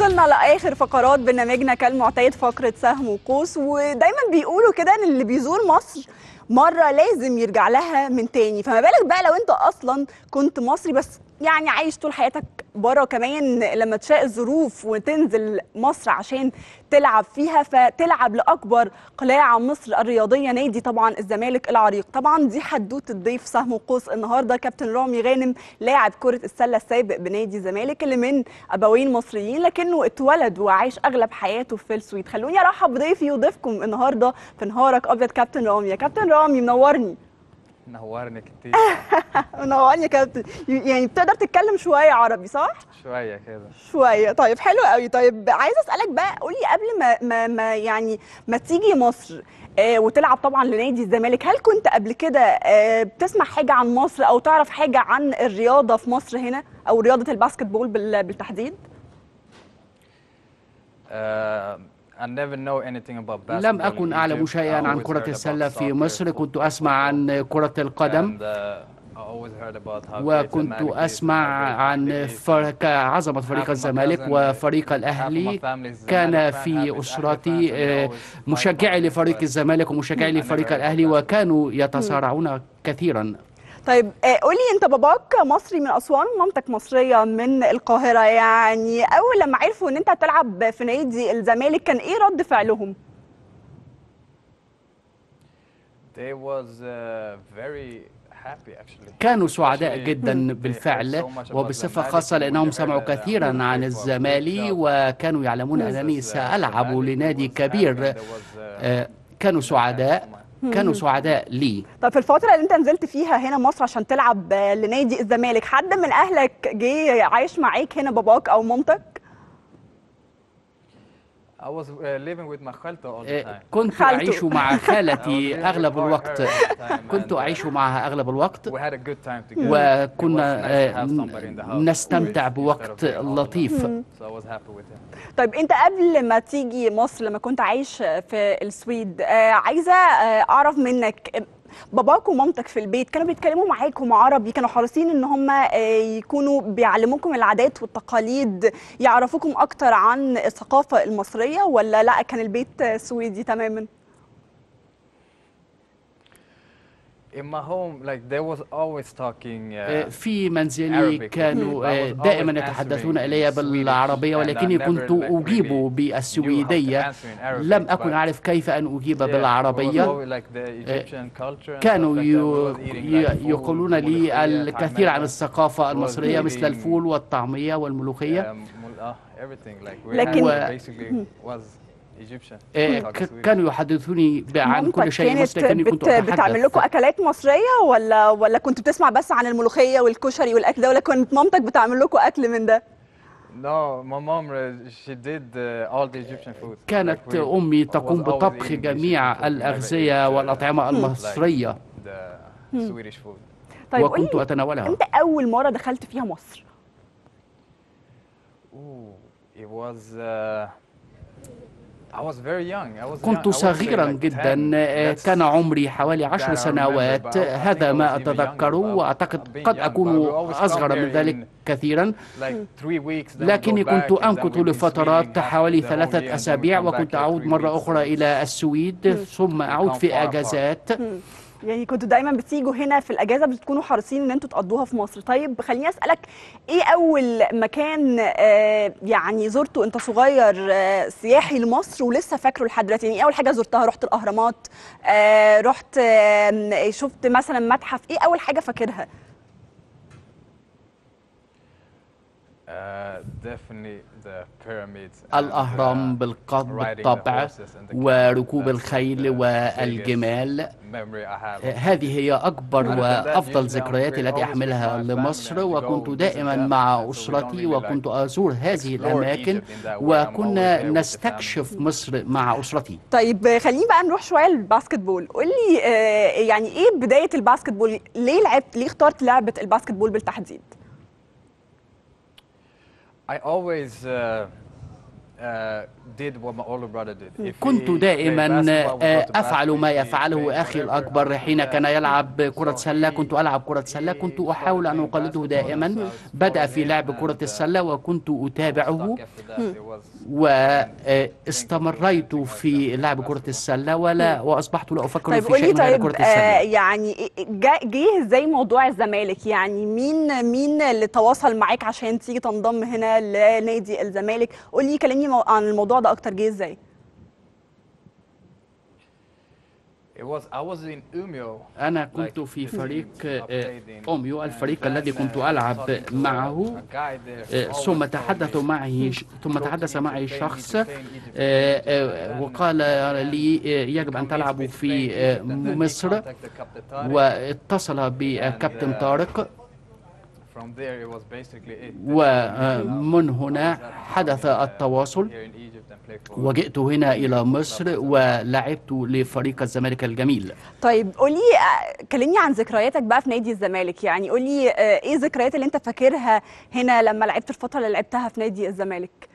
وصلنا لاخر فقرات برنامجنا كالمعتاد فقره سهم وقوس ودايما بيقولوا كده ان اللي بيزور مصر مره لازم يرجع لها من تاني فما بالك بقى لو انت اصلا كنت مصري بس يعني عايش طول حياتك بره كمان لما تشاء الظروف وتنزل مصر عشان تلعب فيها فتلعب لاكبر قلاع مصر الرياضيه نادي طبعا الزمالك العريق طبعا دي حدوته الضيف سهم وقوس النهارده كابتن رامي غانم لاعب كره السله السابق بنادي الزمالك اللي من ابوين مصريين لكنه اتولد وعايش اغلب حياته في السويد خلوني ارحب بضيفي وضيفكم النهارده في نهارك ابيض كابتن رامي يا كابتن رامي منورني نورني كتير منورني يا كابتن يعني بتقدر تتكلم شويه عربي صح شويه كده شويه طيب حلو قوي طيب عايزه اسالك بقى قولي قبل ما ما, ما يعني ما تيجي مصر آه وتلعب طبعا لنادي الزمالك هل كنت قبل كده آه بتسمع حاجه عن مصر او تعرف حاجه عن الرياضه في مصر هنا او رياضه الباسكت بول بال- بالتحديد Uh, I never know anything about لم basketball أكن in أعلم Egypt. I شيئا عن always كرة heard السلة about في soccer, مصر كنت football, أسمع عن كرة القدم and, uh, I always heard about how great وكنت Zamalek is and أسمع how great عن Zamalek is. فرق عظمة فريق Half of my الزمالك cousin, وفريق half of my الأهلي family is كان Zamalek fan, half في is Ahly أسرتي fans, and they آه، always fight مشجعي about it, لفريق but الزمالك ومشجعي I never لفريق heard الأهلي about that. وكانوا يتصارعون كثيرا طيب آه، قولي انت باباك مصري من اسوان ومامتك مصريه من القاهره يعني اول لما عرفوا ان انت هتلعب في نادي الزمالك كان ايه رد فعلهم They was uh, very happy actually. كانوا سعداء Especially جدا they heard بالفعل so much about وبصفة Zamalek خاصة and لأنهم they سمعوا heard that I'm كثيرا gonna عن play for a big الزمالي club. وكانوا يعلمون This أنني is, uh, سألعب Zamalek. لنادي It was كبير happening. There was, uh, آه، كانوا سعداء كانوا سعداء لي طب في الفتره اللي انت نزلت فيها هنا مصر عشان تلعب آه، لنادي الزمالك حد من اهلك جه عايش معاك هنا باباك او مامتك I was uh, living with my خالته all the آه، time. كنت خالته. أعيش مع I was خالتي living أغلب with الوقت her all the time كنت and, uh, أعيش معها أغلب الوقت We had a good time together. It was وكنا nice to آه، have somebody in the house نستمتع instead of بوقت being all alone. لطيف So I was happy with him. طيب انت قبل ما تيجي مصر لما كنت عايش في السويد آه، عايزه آه، اعرف منك باباك ومامتك في البيت كانوا بيتكلموا معاكم عربي كانوا حريصين ان هم آه، يكونوا بيعلموكم العادات والتقاليد يعرفوكم اكتر عن الثقافه المصريه ولا لا كان البيت آه، سويدي تماما In my home, like they was always talking. آه، Uh, في منزلي Arabic. كانوا I آه، was دائما always يتحدثون answering in إلي Swedish بالعربية and I ولكني never, كنت like, أجيب really knew how to بالسويدية answer in Arabic, لم أكن but أعرف كيف أن أجيب yeah, it was بالعربية always like the Egyptian culture and كانوا stuff like that. يو- We was eating ي- like food, يقولون لي ملوخية, الكثير عن طعمية. الثقافة was المصرية مثل eating- الفول والطعمية Yeah, والملوخية mul- uh, everything like we لكن- had basically was Egyptian. آه، Talk ك- Swedish. كانوا يحدثوني ب- عن مامتك كل شيء كانت مصري لكني كنت بت... بتعمل لكم أتحدث اكلات مصريه ولا ولا كنت بتسمع بس عن الملوخيه والكشري والاكل ده ولا كنت مامتك بتعمل لكم اكل من ده No, my mom, uh, she did uh, all the Egyptian food. كانت Like we أمي was تقوم always بطبخ eating Egyptian food. جميع We never الأغذية ate, uh, والأطعمة المصرية the Swedish food. طيب وكنت قولي أتناولها امتى اول مره دخلت فيها مصر Ooh, it was. Uh, I was very young. I was young. I كنت would say صغيرا like جدا 10. آه، That's- كان عمري حوالي that عشر I remember, سنوات but I- I هذا think I ما was even أتذكره younger, but وأعتقد I've been قد young, but أكون we always come أصغر من here ذلك in كثيرا like three weeks, then we go لكني back, كنت and then أمكث we'll be لفترات swimming حوالي half the whole ثلاثة year, and then we أسابيع come وكنت back, like, أعود three مرة weeks, أخرى and إلى السويد ثم أعود come في far apart. أجازات يعني كنتوا دايما بتيجوا هنا في الاجازه بتكونوا حريصين ان انتوا تقضوها في مصر طيب خليني اسالك ايه اول مكان آه، يعني زرته انت صغير آه، سياحي لمصر ولسه فاكره لحد دلوقتي يعني ايه اول حاجه زرتها رحت الاهرامات آه، رحت آه، شفت مثلا متحف ايه اول حاجه فاكرها Uh, definitely the pyramids. and, الأهرام uh, بالق- riding the بالطبع horses and the وركوب camels. That's الخيل the biggest والجمال memory I have of هذه هي أكبر Other than that, وأفضل usually I'm ذكرياتي with- التي always with أحملها my family لمصر and we go وكنت visit دائما them, مع and so we don't أسرتي really وكنت like أزور هذه explore الأماكن Egypt in that way. I'm وكنا always there with the نستكشف مصر مع أسرتي طيب آه، خليني بقى نروح شويه للباسكت بول قول لي آه، يعني ايه بدايه الباسكت بول ليه لعبت ليه اخترت لعبه الباسكت بول بالتحديد I always uh, uh, uh, did what my older brother did. If كنت he played دائما basketball, we آه، go to أفعل ما basketball. If he يفعله played أخي whatever, الأكبر I would حين do كان that. يلعب كرة So سلة he- كنت ألعب كرة سلة he كنت started أحاول أن playing أقلده basketball, دائما so I was بدأ following في him لعب and, كرة uh, السلة وكنت I was أتابعه stuck after that. It was- واستمريت في لعب كرة السلة ولا وأصبحت لا أفكر طيب في قولي شيء غير طيب كرة آه السلة يعني جا- جه ازاي موضوع الزمالك يعني مين مين اللي تواصل معاك عشان تيجي تنضم هنا لنادي الزمالك قولي كلمني مو- عن الموضوع ده اكتر جه ازاي It was I was in Umeå أنا كنت في فريق آه، أوميو الفريق الذي كنت ألعب معه آه، ثم تحدث معي ثم تحدث معي شخص آه، آه، وقال لي آه، يجب أن تلعب في آه، مصر واتصل بكابتن طارق ومن هنا حدث التواصل وجئت هنا إلى مصر ولعبت لفريق الزمالك الجميل طيب قولي آه، كلمني عن ذكرياتك بقى في نادي الزمالك يعني قولي آه، ايه الذكريات اللي انت فاكرها هنا لما لعبت الفتره اللي لعبتها في نادي الزمالك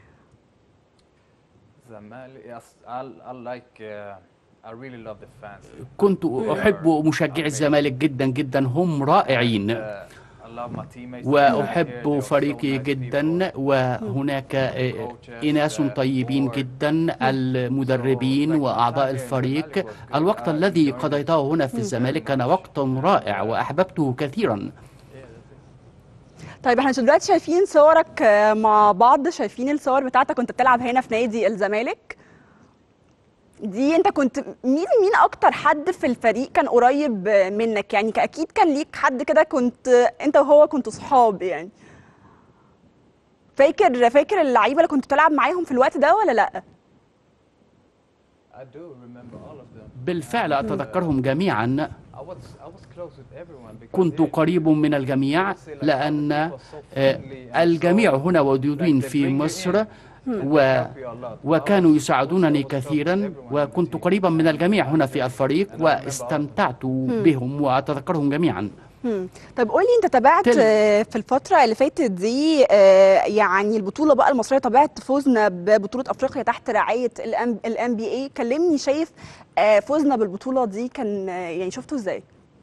Zamalek, yes, I, I like, uh, I really love the fans. كنت أحب مشجعي الزمالك جدا جدا هم رائعين Uh, I love my teammates. وأحب فريقي جدا وهناك إناس طيبين جدا المدربين وأعضاء الفريق الوقت الذي قضيته هنا في الزمالك كان وقت رائع وأحببته كثيرا طيب احنا دلوقتي شايفين صورك آه، مع بعض شايفين الصور بتاعتك وانت بتلعب هنا في نادي الزمالك دي انت كنت مين مين اكتر حد في الفريق كان قريب آه، منك يعني اكيد كان ليك حد كده كنت آه، انت وهو كنتوا صحاب يعني فاكر فاكر اللعيبه اللي كنت بتلعب معاهم في الوقت ده ولا لا I do remember all of them. بالفعل أتذكرهم جميعا I was, I was close with everyone because كنت they- قريب من الجميع لأن آه، الجميع هنا موجودين في مصر و وكانوا يساعدونني كثيرا وكنت قريبا من الجميع هنا في الفريق واستمتعت بهم وأتذكرهم جميعا مم. طيب قولي انت تابعت تل- آه، في الفترة اللي فاتت دي آه، يعني البطولة بقى المصرية تابعت فوزنا ببطولة افريقيا تحت رعاية الام بي اي كلمني شايف آه، فوزنا بالبطولة دي كان آه، يعني شفته ازاي؟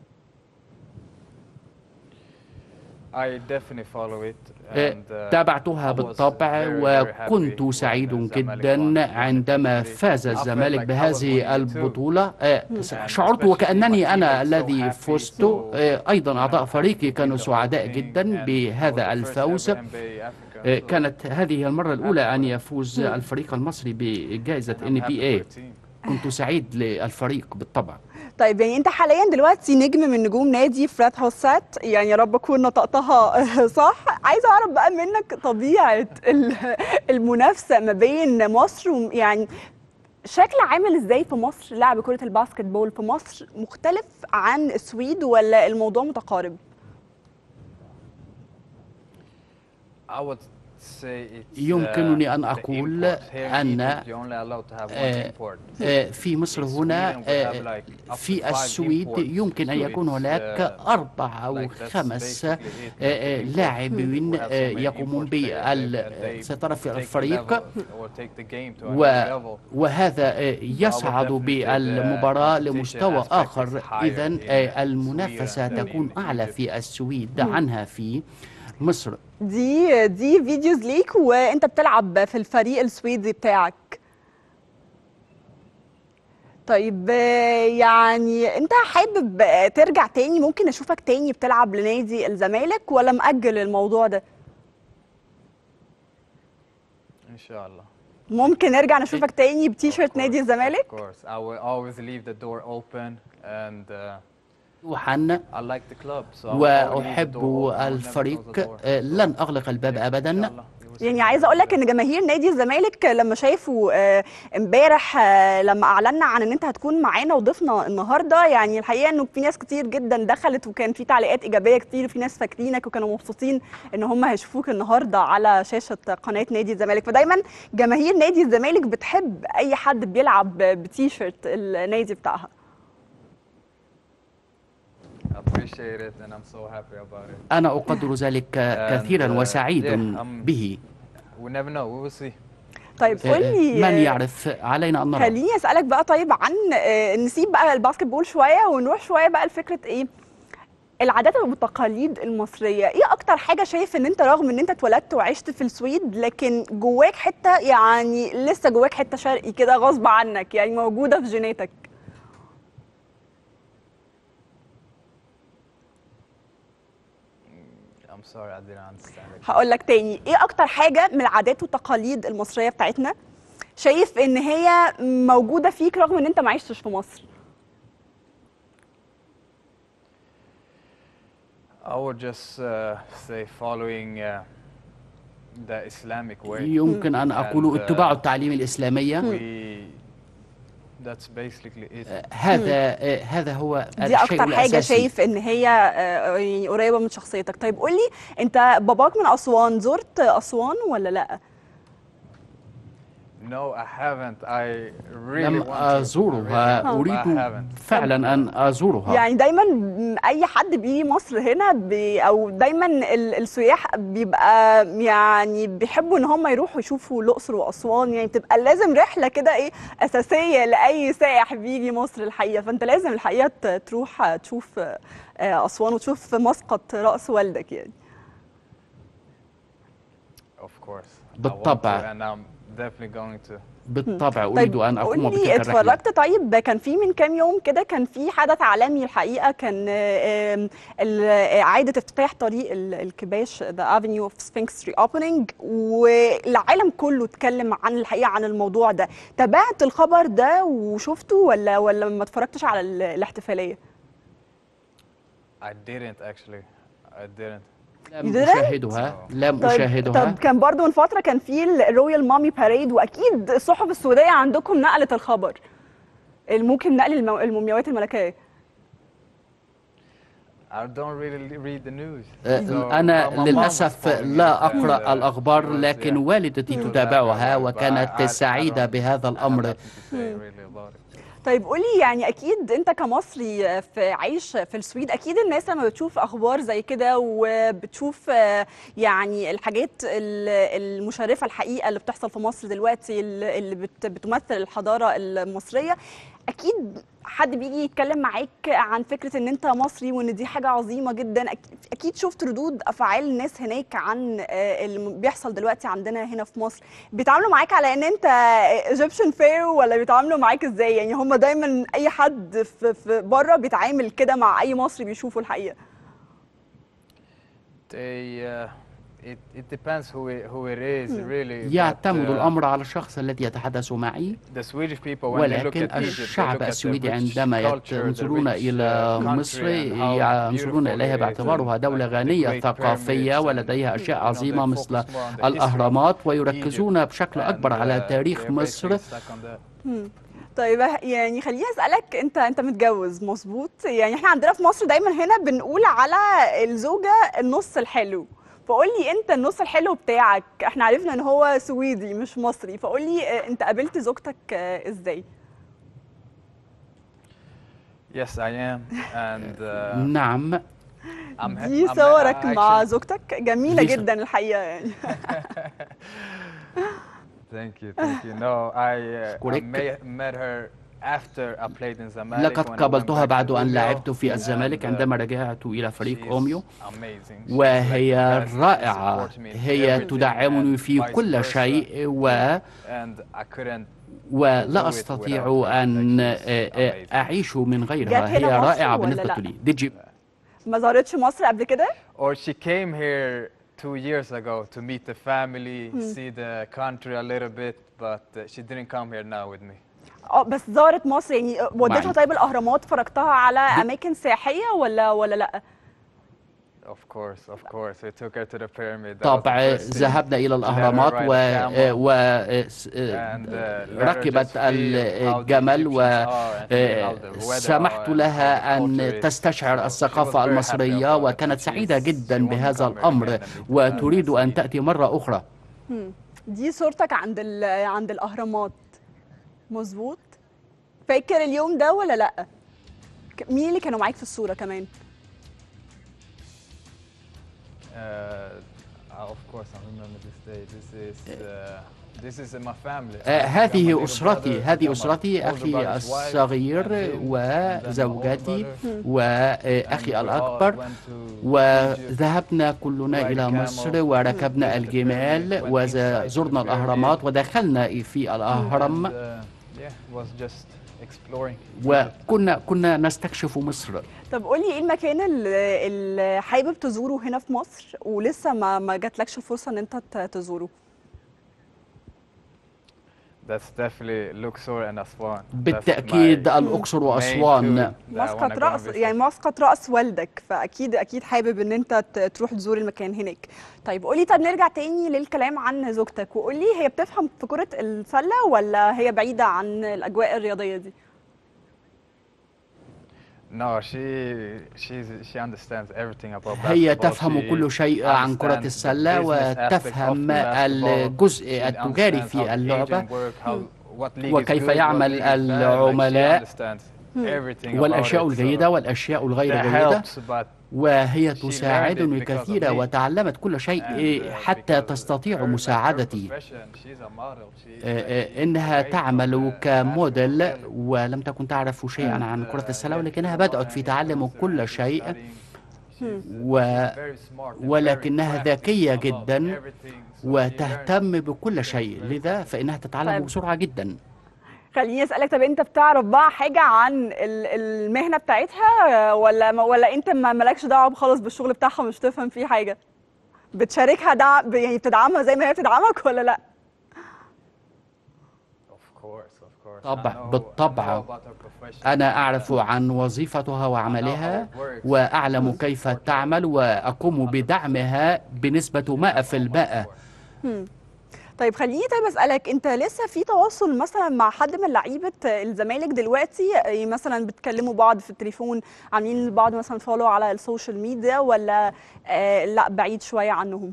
I definitely follow it. آه، And, uh, تابعتها I was بالطبع very, very happy وكنت when سعيد Zamalek جدا won. عندما Definitely. فاز I felt الزمالك like I was بهذه winning too. البطولة آه، And شعرت especially وكأنني my أنا teammates so الذي happy, فزت so آه، أيضا أعضاء I'm فريقي happy كانوا with the سعداء Mm. whole جدا thing and بهذا it was the first الفوز ever NBA Africa, آه، so كانت هذه المرة الأولى أن يفوز مم. الفريق المصري بجائزة I'm ان happy بي for اي the team. كنت سعيد للفريق بالطبع طيب يعني انت حاليا دلوقتي نجم من نجوم نادي فرات هوسات يعني يا رب اكون نطقتها صح عايزه اعرف بقى منك طبيعه ال- المنافسه ما بين مصر و- يعني شكل عامل ازاي في مصر لعب كره الباسكت بول في مصر مختلف عن السويد ولا الموضوع متقارب I would say it's, يمكنني uh, أن the أقول import. Here in أن Egypt, you're only allowed to have one آه، import. آه، في مصر In هنا Sweden we آه، have like up to في five السويد imports. يمكن أن So يكون it's, هناك uh, أربع أو like that's خمس basically آه، it. آه، Imports. لاعبين We have so آه، many يقومون import players that they بالسيطرة في take the الفريق level or take the game to a و new level. وهذا آه، يصعد بالمباراة لمستوى آخر إذا المنافسة تكون أعلى في السويد عنها في مصر دي دي فيديوز ليك وانت بتلعب في الفريق السويدي بتاعك طيب آه، يعني انت حابب آه، ترجع تاني ممكن اشوفك تاني بتلعب لنادي الزمالك ولا مأجل الموضوع ده إن شاء الله. ممكن نرجع نشوفك تاني بتيشيرت Of نادي course, الزمالك Of course. I will always leave the door open and uh, وحن I like the club. So I will always leave the وأحب door open. I will never close the الفريق door. آه، لن أغلق الباب إن أبدا شاء الله. We will يعني see عايزه اقول لك ان جماهير نادي الزمالك لما شافوا آه، امبارح آه، لما اعلنا عن ان انت هتكون معانا وضيفنا النهارده يعني الحقيقه انه في ناس كتير جدا دخلت وكان في تعليقات ايجابيه كتير وفي ناس فاكرينك وكانوا مبسوطين ان هم هيشوفوك النهارده على شاشه قناه نادي الزمالك فدايما جماهير نادي الزمالك بتحب اي حد بيلعب بتيشيرت النادي بتاعها I appreciate it and I'm so happy about it. أنا أقدر ذلك كثيرا And, uh, وسعيد yeah, I'm- به We never know. We will see. طيب آه، قول لي من يعرف علينا أن نرى خليني اسالك بقى طيب عن آه، نسيب بقى الباسكت بول شويه ونروح شويه بقى لفكره ايه العادات والتقاليد المصريه ايه اكتر حاجه شايف ان انت رغم ان انت اتولدت وعشت في السويد لكن جواك حته يعني لسه جواك حته شرقي كده غصب عنك يعني موجوده في جيناتك I'm sorry, I didn't understand it. هقول لك تاني ايه اكتر حاجه من العادات والتقاليد المصريه بتاعتنا شايف ان هي موجوده فيك رغم ان انت ما عشتش في مصر I would just uh, say following uh, the Islamic way. يمكن أن أقول And, uh, اتباع التعليم الإسلامية We, that's basically it. هذا هذا هو دي الشيء اكتر حاجه الأساسي شايف ان هي آه، يعني قريبه من شخصيتك طيب قول لي انت باباك من اسوان زرت اسوان ولا لا No, I haven't. I really لم want to. أزورها I really- I أريد haven't. فعلا أن أزورها يعني دايما م- اي حد بيجي مصر هنا بي او دايما ال- السياح بيبقى يعني بيحبوا ان هم يروحوا يشوفوا الاقصر واسوان يعني بتبقى لازم رحله كده ايه اساسيه لاي سائح بيجي مصر الحقيقه فانت لازم الحقيقه ت- تروح تشوف آه، اسوان وتشوف مسقط راس والدك يعني Of course. I want بالطبع. to, and I'm definitely going to. بالطبع أريد أن أقوم قول لي بتلك الرحلة اتفرجت طيب كان في من كام يوم كده كان في حدث عالمي الحقيقه كان آه، آم، ال- آه، اعاده افتتاح طريق ال- الكباش ذا افنيو اوف سفنكس ري اوبننج والعالم كله اتكلم عن الحقيقه عن الموضوع ده تابعت الخبر ده وشفته ولا ولا ما اتفرجتش على ال- الاحتفاليه I didn't actually. I didn't. لم You didn't? أشاهدها لم طيب, أشاهدها طب كان برضو من فتره كان في الرويال مامي باريد واكيد الصحف السوداء عندكم نقلت الخبر ممكن نقل المو- المومياوات الملكيه I don't really read the news. أه، So, أنا but my mom was للأسف following لا it and, أقرأ uh, الأخبار she was, لكن yeah, والدتي into that تتابعها very well, but وكانت I- I- I سعيدة don't- بهذا I have الأمر nothing to say really about it. طيب قولي يعني اكيد انت كمصري في عايش في السويد اكيد الناس لما بتشوف اخبار زي كده وبتشوف آه، يعني الحاجات ال- المشرفه الحقيقه اللي بتحصل في مصر دلوقتي اللي اللي بت- بتمثل الحضاره المصريه اكيد حد بيجي يتكلم معاك عن فكره ان انت مصري وان دي حاجه عظيمه جدا أك- اكيد شفت ردود افعال الناس هناك عن آه، اللي بيحصل دلوقتي عندنا هنا في مصر بيتعاملوا معاك على ان انت ايجيبشن فيرو ولا بيتعاملوا معاك ازاي يعني هم دايما اي حد في, في بره بيتعامل كده مع اي مصري بيشوفه الحقيقه They, uh, it, it depends who it, who it is really. but, يعتمد uh, الأمر على الشخص الذي يتحدث معي The Swedish people when they look ولكن at Egypt, they الشعب look at the السويدي rich عندما culture, the ينظرون rich, إلى uh, مصر country and how ينظرون beautiful إليها it is, باعتبارها and دولة like the غنية great ثقافية pyramids and, ولديها أشياء you know, they عظيمة focus مثل more on the history of الأهرامات Egypt, ويركزون بشكل أكبر and, على uh, تاريخ they're مصر basically stuck on that. طيب يعني خليني اسالك انت انت متجوز مظبوط يعني احنا عندنا في مصر دايما هنا بنقول على الزوجه النص الحلو فقول لي انت النص الحلو بتاعك احنا عرفنا ان هو سويدي مش مصري فقول لي آه، انت قابلت زوجتك آه، ازاي Yes, I am, and uh, نعم I'm ha- دي I'm ha- صورك I مع actually- زوجتك جميله دي ص- جدا الحقيقه يعني Thank you, thank you. No, I, uh, I أشكرك. may, met her after I played in Zamalek لقد when I went قابلتها back بعد to أن Umeå, لعبت في الزمالك and, uh, عندما رجعت إلى she فريق is أوميو amazing. She's وهي like the best. She رائعة supports me in هي everything تدعمني and في vice كل versa. شيء و And I couldn't ولا do it أستطيع without her. أن Like, she's amazing. أعيش من جت غيرها هنا هي مصر رائعة ولا بالنسبة لأ؟ لي Did you ما زارتش مصر قبل كده Or she came here two years ago to meet the family, see the country a little bit, but uh, she didn't come here now with me. اه بس زارت مصر يعني وديتها معي. طيب الاهرامات فرجتها على اماكن سياحيه ولا ولا لا Of course, of course. We took her to the pyramid. That was the طبعا first thing. ذهبنا إلى الأهرامات ride و, a camel. و... And, uh, let her ركبت just feel how the الجمل Egyptians are and feel how the weather وسمحت are and لها how the culture أن is. تستشعر So she الثقافة was very happy المصرية about it. وكانت She's- سعيدة she جدا wanted to بهذا come here الأمر again and meet the وتريد family. أن تأتي مرة أخرى دي صورتك عند ال- عند الاهرامات مظبوط فاكر اليوم ده ولا لا ك- مين اللي كانوا معاك في الصوره كمان Uh, Uh, of course, I remember this day. This is uh, this is my family. آه، I got my هذه little أسرتي brother, هذه got my أسرتي older أخي brother's wife, الصغير and him, and then my older وزوجتي brother. وأخي And we all الأكبر went to Egypt. وذهبنا كلنا Ride إلى camel, مصر وركبنا visit the الجمال pyramid, went inside to وزرنا the الأهرامات pyramid. ودخلنا في الأهرام And, uh, yeah, was just exploring. وكنا كنا نستكشف مصر طب قولي ايه المكان اللي, اللي حابب تزوره هنا في مصر ولسه ما ما جاتلكش الفرصه ان انت ت- تزوره That's definitely Luxor and Aswan. That's بالتأكيد my الأقصر main وأسوان two that I wanna مسقط go رأس visit. يعني مسقط رأس والدك فأكيد أكيد حابب إن أنت ت- تروح تزور المكان هناك. طيب قولي طب نرجع تاني للكلام عن زوجتك وقولي هي بتفهم في كرة السلة ولا هي بعيدة عن الأجواء الرياضية دي؟ No, she she's she understands everything about هي basketball. تفهم She كل شيء عن كرة understands the السلة business aspect of وتفهم basketball. الجزء She التجاري understands في how the اللعبة agent work, how- what league is وكيف good, what يعمل league is bad. Like, she العملاء understands everything about والأشياء it, so الجيدة والأشياء الغير that جيدة helps, but وهي learned it تساعدني because of كثيرا me. وتعلمت كل شيء and, إيه، uh, حتى because تستطيع her- like, her مساعدتي profession, she's a model. She- آه، like, آه، she's إنها away from تعمل the كموديل basketball ولم تكن تعرف شيئا عن And, كرة uh, السلة yeah, ولكنها she's بدأت modern, في Hmm. تعلم she's كل studying, شيء she's و very smart and very ولكنها practical ذكية about جدا everything, so she learned وتهتم بكل شيء لذا فإنها تتعلم طيب. بسرعة جدا خليني أسألك طب أنت بتعرف بقى حاجة عن ال- المهنة بتاعتها ولا ما- ولا أنت ما مالكش دعوة خالص بالشغل بتاعها مش تفهم فيه حاجة؟ بتشاركها دعم يعني بتدعمها زي ما هي بتدعمك ولا لأ؟ Of course, of course. I طبعا، know- I بالطبع. know about her profession. أنا أعرف عن وظيفتها وعملها وأعلم كيف تعمل وأقوم بدعمها بنسبة مائة في المائة طيب خليني طيب اسالك انت لسه في تواصل مثلا مع حد من لعيبه الزمالك دلوقتي يعني مثلا بتكلموا بعض في التليفون عاملين لبعض مثلا فولو على السوشيال ميديا ولا آه لا بعيد شويه عنهم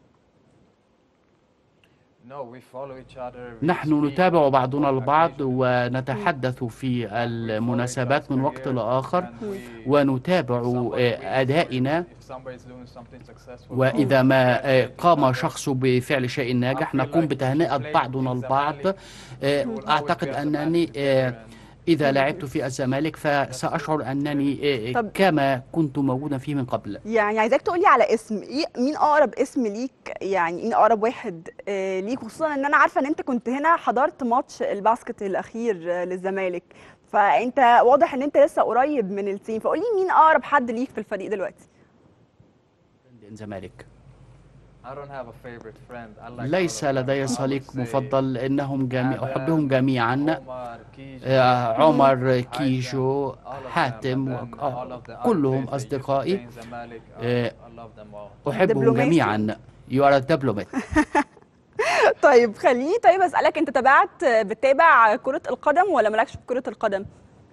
No, we follow each other. we نحن speak نتابع on بعضنا occasion. البعض ونتحدث في We follow each المناسبات other's من وقت career لآخر and we- ونتابع somebody آه، wins or أدائنا if somebody's doing something successful, وإذا we ما آه، congratulate each قام other. شخص بفعل شيء ناجح نقوم بتهنئة بعضنا البعض آه، أعتقد أنني آه، إذا لعبت في الزمالك فسأشعر أنني آه، طب- كما كنت موجودا فيه من قبل يعني عايزاك تقولي على اسم إيه مين اقرب اسم ليك يعني مين اقرب واحد آه ليك خصوصا ان انا عارفه ان انت كنت هنا حضرت ماتش الباسكت الاخير آه للزمالك فانت واضح ان انت لسه قريب من التيم فقولي مين اقرب حد ليك في الفريق دلوقتي الزمالك I don't have a favorite friend. I like all ليس of them. I لدي would صديق say مفضل إنهم جميع Adam, أحبهم جميعا Omar, Kijo, آه، عمر Haitham, كيجو all of them, حاتم and then آه، all of the other كلهم players that used to أصدقائي play in Zamalek, I- آه، I love them all. أحبهم دبلوماسي. جميعا You are a diplomat طيب خليني طيب اسالك انت تابعت بتتابع كرة القدم ولا مالكش في كرة القدم؟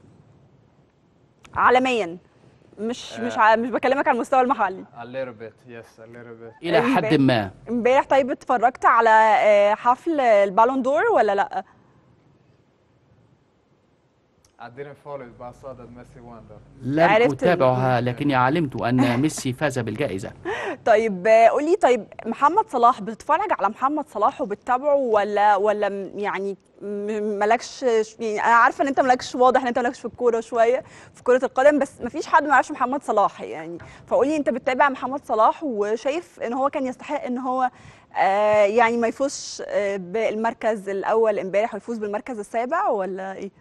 عالميا مش مش ع- مش بكلمك على المستوى المحلي A little bit, yes, a little bit. إلى حد ما امبارح طيب اتفرجت على آه، حفل البالون دور ولا لا؟ I didn't follow it, but I saw that Messi won though. لم عرفت ال- أتابعها لكني علمت أن ميسي فاز بالجائزة طيب آه، قولي طيب محمد صلاح بتتفرج على محمد صلاح وبتتابعه ولا ولا م- يعني م- مالكش يعني انا عارفه ان انت مالكش واضح ان انت مالكش في الكوره شويه في كره القدم بس مفيش حد ما يعرفش محمد صلاح يعني فقولي انت بتتابع محمد صلاح وشايف ان هو كان يستحق ان هو آه يعني ما يفوزش آه بالمركز الاول امبارح ويفوز بالمركز السابع ولا ايه؟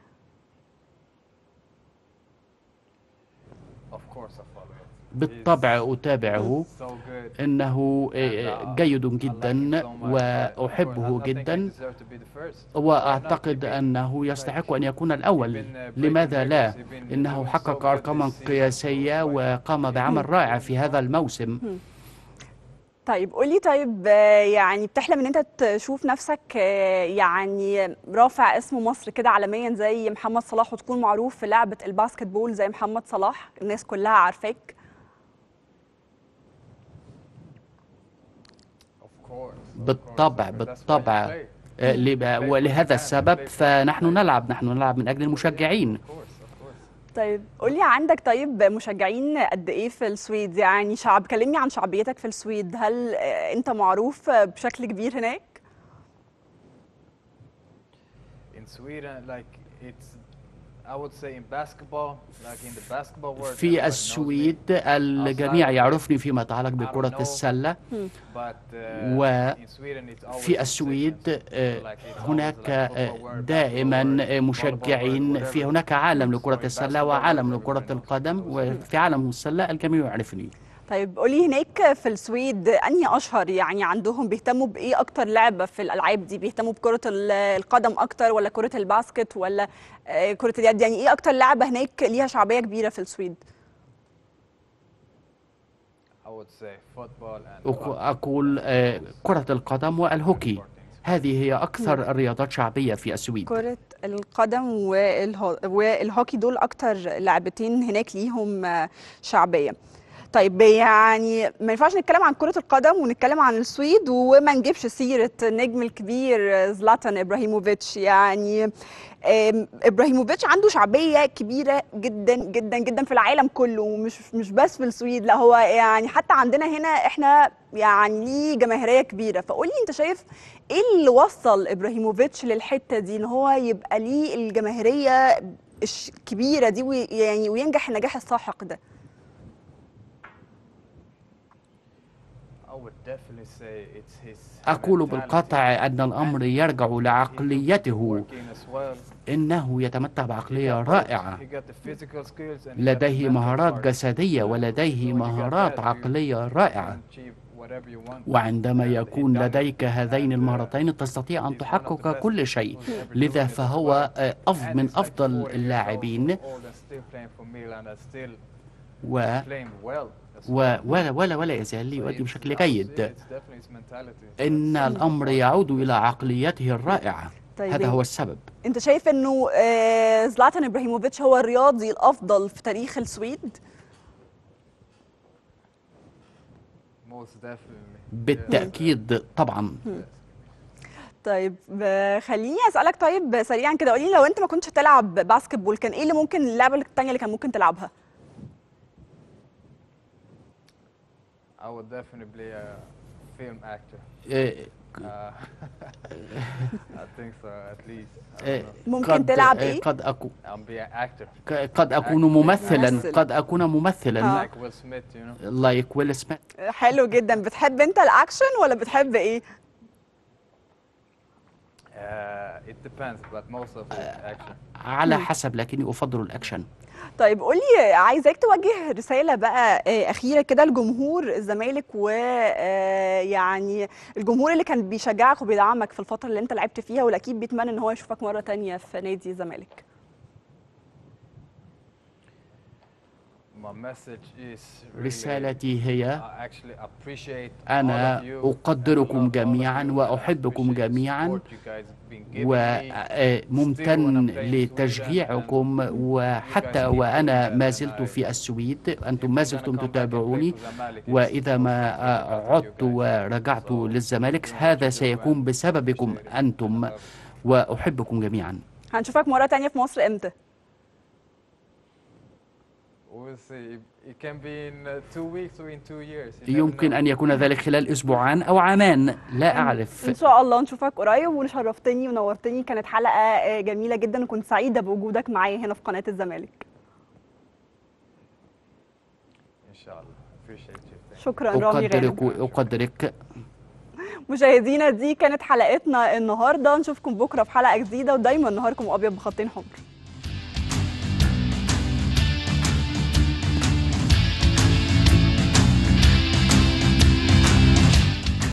Of course I follow it. بالطبع أتابعه So good. إنه And, آه، uh, جيد I like جدا him so much, but of course, I- وأحبه I think he جدا deserved to be the first. وأعتقد أنه يستحق أن يكون الأول لماذا لا؟ إنه حقق أرقاما قياسية وقام بعمل رائع في هذا الموسم طيب قولي طيب آه، يعني بتحلم ان انت تشوف نفسك آه، يعني رافع اسم مصر كده عالميا زي محمد صلاح وتكون معروف في لعبة الباسكت بول زي محمد صلاح الناس كلها عارفاك Of course, of بالطبع course. That's why I بالطبع play. آه، لب- ولهذا السبب فنحن نلعب نحن نلعب من أجل المشجعين Of course, of course. طيب قولي عندك طيب مشجعين قد ايه في السويد يعني شعب كلمني عن شعبيتك في السويد هل آه، انت معروف بشكل كبير هناك In Sweden, like it's, I would say in basketball, like in the basketball world. everybody في knows me, السويد الجميع يعرفني فيما يتعلق بكرة السلة but, uh, و in Sweden it's always في in السويد segments. آه، So like it's always هناك like آه، football world, دائما basketball world, آه، volleyball world, مشجعين في whatever. هناك عالم So لكرة in السلة basketball وعالم world, لكرة everybody knows القدم me. وفي عالم السلة الجميع يعرفني طيب قولي هناك في السويد انهي اشهر يعني عندهم بيهتموا بايه اكتر لعبه في الالعاب دي بيهتموا بكره ال- القدم اكتر ولا كره الباسكت ولا آه، كره اليد يعني ايه اكتر لعبه هناك ليها شعبيه كبيره في السويد I would say football and أق- hockey. أقول آه، كرة القدم والهوكي Four things. هذه هي أكثر الرياضات شعبية في السويد كرة القدم والهو... والهوكي دول أكتر لعبتين هناك ليهم آه، شعبية طيب يعني ما ينفعش نتكلم عن كرة القدم ونتكلم عن السويد وما نجيبش سيرة النجم الكبير آه، زلاتان إبراهيموفيتش يعني آم، إبراهيموفيتش عنده شعبية كبيرة جدا جدا جدا في العالم كله ومش مش بس في السويد لا هو يعني حتى عندنا هنا احنا يعني ليه جماهيرية كبيرة فقولي انت شايف ايه اللي وصل ابراهيموفيتش للحته دي ان هو يبقى ليه الجماهيريه الكبيره دي ويعني وينجح النجاح الساحق ده I would definitely say it's his أقول mentality. بالقطع أن الأمر يرجع لعقليته Working as well. إنه يتمتع He بعقلية got both. رائعة He got the physical skills and he got the لديه mental مهارات part. جسدية So ولديه when you got مهارات that, you عقلية رائعة can achieve whatever you want. وعندما And he يكون done it. لديك هذين And, uh, المهارتين تستطيع أن he's one of the تحقق best كل people شيء who's ever لذا doing it as فهو well. آه، أف And من he's like أفضل 40 years old, اللاعبين old and still playing for Milan and still و playing well as و- well. ولا ولا ولا يزال So يؤدي it's- بشكل I would say جيد it's definitely his mentality. إن That's الأمر important. يعود إلى عقليته الرائعة طيب هذا هو السبب انت شايف انه آه، زلاتان ابراهيموفيتش هو الرياضي الافضل في تاريخ السويد Most definitely. بالتأكيد طبعا طيب آه، خليني اسالك طيب سريعا كده قولي لو انت ما كنتش تلعب باسكت بول كان ايه اللي ممكن اللعبه التانيه اللي كان ممكن تلعبها I would definitely be a film actor. آه، Uh, I think so, at least. I آه، don't know. ممكن قد تلعب آه، ايه قد أكون I'll be an actor. ك- قد أكون ممثلا ممثل. قد أكون ممثلا آه. Like Will Smith, you know? لايك ويل سميث حلو جدا بتحب انت الاكشن ولا بتحب ايه Uh, it depends, but most of it action. على حسب لكني أفضل الأكشن طيب قولي عايزاك توجه رسالة بقى آه، أخيرة كده لجمهور الزمالك ويعني الجمهور اللي كان بيشجعك وبيدعمك في الفترة اللي أنت لعبت فيها والأكيد بيتمنى إن هو يشوفك مرة تانية في نادي الزمالك. My message is really, رسالتي هي I actually appreciate all أنا of you أقدركم and I love all of جميعاً you. I وأحبكم appreciate the جميعاً support you guys been giving me. وممتن لتشجيعكم وحتى وأنا ما زلت في السويد أنتم ما زلتم تتابعوني وإذا ما عدت ورجعت للزمالك هذا سيكون بسببكم أنتم وأحبكم جميعا هنشوفك مرة تانية في مصر إمتى؟ We'll see. It can be in uh, two weeks or in two years. You never يمكن know. أن يكون ذلك خلال أسبوعان أو عامان لا أعرف إن شاء الله نشوفك قريب وشرفتني ونورتني كانت حلقة آه، جميلة جدا وكنت سعيدة بوجودك معايا هنا في قناة الزمالك. Inshallah. Appreciate you. Thank you. شكرا رامي غانم. أقدرك أقدرك مشاهدينا دي كانت حلقتنا النهارده نشوفكم بكره في حلقه جديده ودايما نهاركم ابيض بخطين حمر